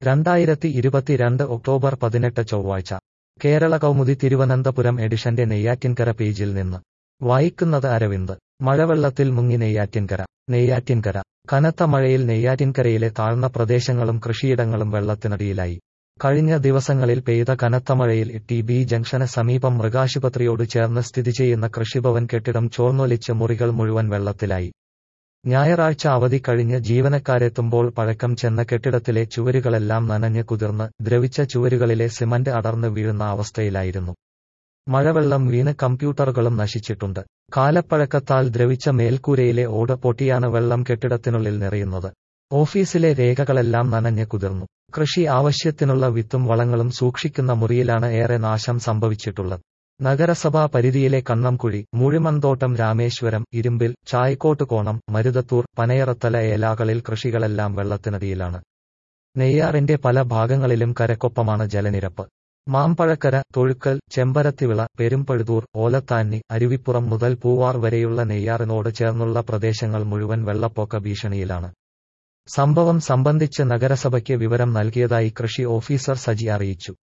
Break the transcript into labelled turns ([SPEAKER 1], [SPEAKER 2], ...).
[SPEAKER 1] രണ്ടായിരത്തി ഇരുപത്തിരണ്ട് ഒക്ടോബർ പതിനെട്ട് ചൊവ്വാഴ്ച കേരള കൗമുദി തിരുവനന്തപുരം എഡിഷന്റെ നെയ്യാറ്റിൻകര പേജിൽ നിന്ന് വായിക്കുന്നത് അരവിന്ദ് മഴവെള്ളത്തിൽ മുങ്ങി നെയ്യാറ്റിൻകര നെയ്യാറ്റിൻകര കനത്ത മഴയിൽ നെയ്യാറ്റിൻകരയിലെ താഴ്ന്ന പ്രദേശങ്ങളും കൃഷിയിടങ്ങളും വെള്ളത്തിനടിയിലായി കഴിഞ്ഞ ദിവസങ്ങളിൽ പെയ്ത കനത്ത മഴയിൽ ടി ബി ജംഗ്ഷന് സമീപം മൃഗാശുപത്രിയോട് ചേർന്ന് സ്ഥിതി ചെയ്യുന്ന കൃഷിഭവൻ കെട്ടിടം ചോർന്നൊലിച്ച് മുറികൾ മുഴുവൻ വെള്ളത്തിലായി ഞായറാഴ്ച അവധി കഴിഞ്ഞ് ജീവനക്കാരെത്തുമ്പോൾ പഴക്കം ചെന്ന കെട്ടിടത്തിലെ ചുവരുകളെല്ലാം നനഞ്ഞ് കുതിർന്ന് ദ്രവിച്ച ചുവരുകളിലെ സിമന്റ് അടർന്ന് വീഴുന്ന അവസ്ഥയിലായിരുന്നു മഴവെള്ളം വീണ് കമ്പ്യൂട്ടറുകളും നശിച്ചിട്ടുണ്ട് കാലപ്പഴക്കത്താൽ ദ്രവിച്ച മേൽക്കൂരയിലെ ഓട് പൊട്ടിയാണ് വെള്ളം കെട്ടിടത്തിനുള്ളിൽ നിറയുന്നത് ഓഫീസിലെ രേഖകളെല്ലാം നനഞ്ഞ് കുതിർന്നു കൃഷി ആവശ്യത്തിനുള്ള വിത്തും വളങ്ങളും സൂക്ഷിക്കുന്ന മുറിയിലാണ് ഏറെ നാശം സംഭവിച്ചിട്ടുള്ളത് നഗരസഭാ പരിധിയിലെ കണ്ണംകുഴി മൂഴിമന്തോട്ടം രാമേശ്വരം ഇരുമ്പിൽ ചായക്കോട്ട് കോണം മരുതത്തൂർ പനയറത്തല ഏലാകളിൽ കൃഷികളെല്ലാം വെള്ളത്തിനടിയിലാണ് നെയ്യാറിന്റെ പല ഭാഗങ്ങളിലും കരക്കൊപ്പമാണ് ജലനിരപ്പ് മാമ്പഴക്കര തൊഴുക്കൽ ചെമ്പരത്തിവിള പെരുമ്പഴുതൂർ ഓലത്താന്നി അരുവിപ്പുറം മുതൽ പൂവാർ വരെയുള്ള നെയ്യാറിനോട് ചേർന്നുള്ള പ്രദേശങ്ങൾ മുഴുവൻ വെള്ളപ്പൊക്ക ഭീഷണിയിലാണ് സംഭവം സംബന്ധിച്ച് നഗരസഭയ്ക്ക് വിവരം നൽകിയതായി കൃഷി ഓഫീസർ സജി അറിയിച്ചു